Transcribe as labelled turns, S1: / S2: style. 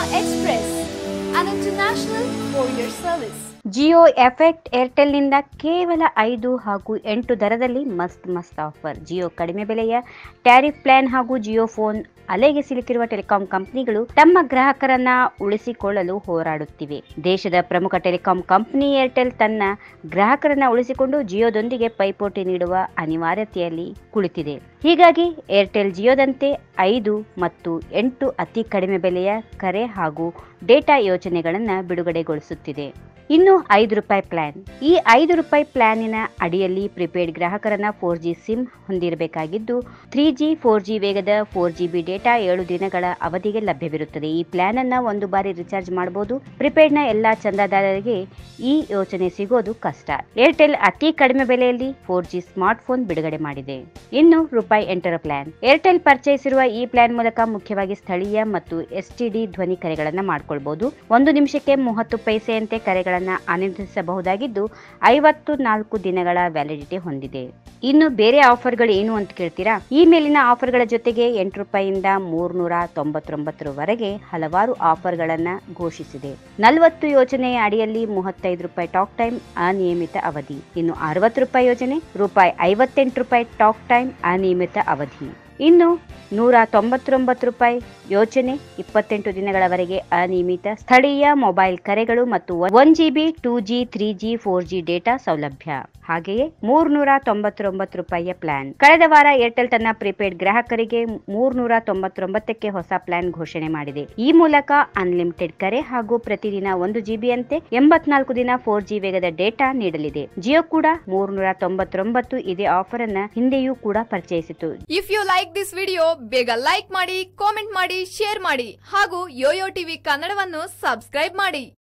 S1: Express, an international courier service.
S2: Jio effect ಏರ್ಟೆಲ್ನಿಂದ ಕೇವಲ ಐದು ಹಾಗೂ ಎಂಟು ದರದಲ್ಲಿ ಮಸ್ತ್ ಮಸ್ತ್ ಆಫರ್ ಜಿಯೋ ಕಡಿಮೆ ಬೆಲೆಯ ಟ್ಯಾರಿಫ್ ಪ್ಲಾನ್ ಹಾಗೂ ಜಿಯೋ ಫೋನ್ ಅಲೆಗೆ ಸಿಲುಕಿರುವ ಟೆಲಿಕಾಂ ಕಂಪನಿಗಳು ತಮ್ಮ ಗ್ರಾಹಕರನ್ನ ಉಳಿಸಿಕೊಳ್ಳಲು ಹೋರಾಡುತ್ತಿವೆ ದೇಶದ ಪ್ರಮುಖ ಟೆಲಿಕಾಂ ಕಂಪನಿ ಏರ್ಟೆಲ್ ತನ್ನ ಗ್ರಾಹಕರನ್ನ ಉಳಿಸಿಕೊಂಡು ಜಿಯೋದೊಂದಿಗೆ ಪೈಪೋಟಿ ನೀಡುವ ಅನಿವಾರ್ಯತೆಯಲ್ಲಿ ಕುಳಿತಿದೆ ಹೀಗಾಗಿ ಏರ್ಟೆಲ್ ಜಿಯೋದಂತೆ ಐದು ಮತ್ತು ಎಂಟು ಅತಿ ಕಡಿಮೆ ಬೆಲೆಯ ಕರೆ ಹಾಗೂ ಡೇಟಾ ಯೋಜನೆಗಳನ್ನು ಬಿಡುಗಡೆಗೊಳಿಸುತ್ತಿದೆ ಇನ್ನು ಐದು ರೂಪಾಯಿ ಪ್ಲಾನ್ ಈ ಐದು ರೂಪಾಯಿ ಪ್ಲಾನಿನ ಅಡಿಯಲ್ಲಿ ಪ್ರಿಪೇಡ್ ಗ್ರಾಹಕರನ್ನ ಫೋರ್ ಜಿ ಸಿಮ್ ಹೊಂದಿರಬೇಕಾಗಿದ್ದು ತ್ರೀ ಜಿ ಫೋರ್ ಜಿ ವೇಗದ ಫೋರ್ ಜಿ ಬಿ ಡೇಟಾ ಏಳು ದಿನಗಳ ಅವಧಿಗೆ ಲಭ್ಯವಿರುತ್ತದೆ ಈ ಪ್ಲಾನ್ ಅನ್ನ ಒಂದು ಬಾರಿ ರಿಚಾರ್ಜ್ ಮಾಡಬಹುದು ಪ್ರಿಪೇಡ್ನ ಎಲ್ಲಾ ಚಂದಾದಾರರಿಗೆ ಈ ಯೋಜನೆ ಸಿಗೋದು ಕಷ್ಟ ಏರ್ಟೆಲ್ ಅತಿ ಕಡಿಮೆ ಬೆಲೆಯಲ್ಲಿ ಫೋರ್ ಜಿ ಸ್ಮಾರ್ಟ್ ಫೋನ್ ಬಿಡುಗಡೆ ಮಾಡಿದೆ ಇನ್ನು ರೂಪಾಯಿ ಎಂಟರ ಪ್ಲಾನ್ ಏರ್ಟೆಲ್ ಪರಿಚಯಿಸಿರುವ ಈ ಪ್ಲಾನ್ ಮೂಲಕ ಮುಖ್ಯವಾಗಿ ಸ್ಥಳೀಯ ಮತ್ತು ಎಸ್ಟಿಡಿ ಧ್ವನಿ ಕರೆಗಳನ್ನು ಮಾಡಿಕೊಳ್ಬಹುದು ಒಂದು ನಿಮಿಷಕ್ಕೆ ಮೂವತ್ತು ಪೈಸೆಯಂತೆ ಕರೆಗಳನ್ನು ಆನಂದಿಸಬಹುದಾಗಿದ್ದು ಐವತ್ತು ನಾಲ್ಕು ದಿನಗಳ ವ್ಯಾಲಿಡಿಟಿ ಹೊಂದಿದೆ ಇನ್ನು ಬೇರೆ ಆಫರ್ಗಳು ಏನು ಅಂತ ಕೇಳ್ತೀರಾ ಈ ಮೇಲಿನ ಆಫರ್ಗಳ ಜೊತೆಗೆ ಎಂಟು ರೂಪಾಯಿಯಿಂದ ಮೂರ್ನೂರ ತೊಂಬತ್ತೊಂಬತ್ತರವರೆಗೆ ಹಲವಾರು ಆಫರ್ಗಳನ್ನ ಘೋಷಿಸಿದೆ ನಲವತ್ತು ಯೋಜನೆಯ ಅಡಿಯಲ್ಲಿ ಮೂವತ್ತೈದು ರೂಪಾಯಿ ಟಾಕ್ ಟೈಮ್ ಅನಿಯಮಿತ ಅವಧಿ ಇನ್ನು ಅರವತ್ತು ರೂಪಾಯಿ ಯೋಜನೆ ರೂಪಾಯಿ ಐವತ್ತೆಂಟು ರೂಪಾಯಿ ಟಾಕ್ ಟೈಮ್ ಅನಿಯಮಿತ ಅವಧಿ ಇನ್ನು ನೂರ ತೊಂಬತ್ತೊಂಬತ್ತು ರೂಪಾಯಿ ಯೋಜನೆ ಇಪ್ಪತ್ತೆಂಟು ದಿನಗಳವರೆಗೆ ಅನಿಯಮಿತ ಸ್ಥಳೀಯ ಮೊಬೈಲ್ ಕರೆಗಳು ಮತ್ತು one GB two G three G four G data ಸೌಲಭ್ಯ ಹಾಗೆಯೇ ಮೂರ್ನೂರ ತೊಂಬತ್ತೊಂಬತ್ತು ರೂಪಾಯಿಯ ಪ್ಲಾನ್ ಕಳೆದ ವಾರ ಏರ್ಟೆಲ್ ತನ್ನ ಪ್ರಿಪೇಡ್ ಗ್ರಾಹಕರಿಗೆ ಮೂರ್ನೂರ ತೊಂಬತ್ತೊಂಬತ್ತಕ್ಕೆ ಹೊಸ ಪ್ಲಾನ್ ಘೋಷಣೆ ಮಾಡಿದೆ ಈ ಮೂಲಕ ಅನ್ಲಿಮಿಟೆಡ್ ಕರೆ ಹಾಗೂ ಪ್ರತಿದಿನ ಒಂದು ಜಿಬಿಯಂತೆ ಎಂಬತ್ನಾಲ್ಕು ದಿನ ಫೋರ್ ಜಿ ವೇಗದ ಡೇಟಾ ನೀಡಲಿದೆ ಜಿಯೋ ಕೂಡ ಮೂರ್ನೂರ ತೊಂಬತ್ತೊಂಬತ್ತು ಇದೇ ಆಫರ್ ಅನ್ನ ಹಿಂದೆಯೂ ಕೂಡ ಪರಿಚಯಿಸಿತು
S1: If you like this video, ಬೇಗ ಲೈಕ್ ಮಾಡಿ ಕಾಮೆಂಟ್ ಮಾಡಿ ಶೇರ್ ಮಾಡಿ ಹಾಗೂ ಯೋಯೋ ಟಿವಿ ಕನ್ನಡವನ್ನು ಸಬ್ಸ್ಕ್ರೈಬ್ ಮಾಡಿ